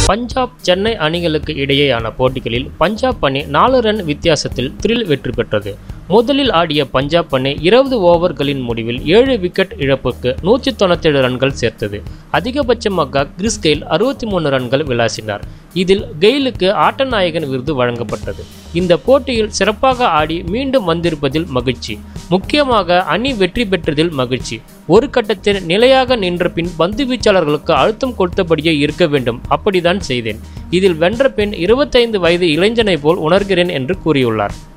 பஞ்சாப் சென்னை அணிகளுக்கு இடையேயான போட்டிகளில் பஞ்சாப் அணி நாலு ரன் வித்தியாசத்தில் த்ரில் வெற்றி பெற்றது முதலில் ஆடிய பஞ்சாப் அணி இருபது ஓவர்களின் முடிவில் ஏழு விக்கெட் இழப்புக்கு நூற்றி தொண்ணூத்தேழு ரன்கள் சேர்த்தது அதிகபட்சமாக கிறிஸ் கெயில் அறுபத்தி மூணு ரன்கள் விளாசினார் இதில் கெயிலுக்கு ஆட்ட நாயகன் விருது வழங்கப்பட்டது இந்த போட்டியில் சிறப்பாக ஆடி மீண்டும் வந்திருப்பதில் மகிழ்ச்சி முக்கியமாக அணி வெற்றி பெற்றதில் மகிழ்ச்சி ஒரு கட்டத்தில் நிலையாக நின்ற பின் பந்து வீச்சாளர்களுக்கு அழுத்தம் கொடுத்தபடியே இருக்க வேண்டும் அப்படிதான் செய்தேன் இதில் வென்ற பின் இருபத்தைந்து வயது இளைஞனை போல் உணர்கிறேன் என்று கூறியுள்ளார்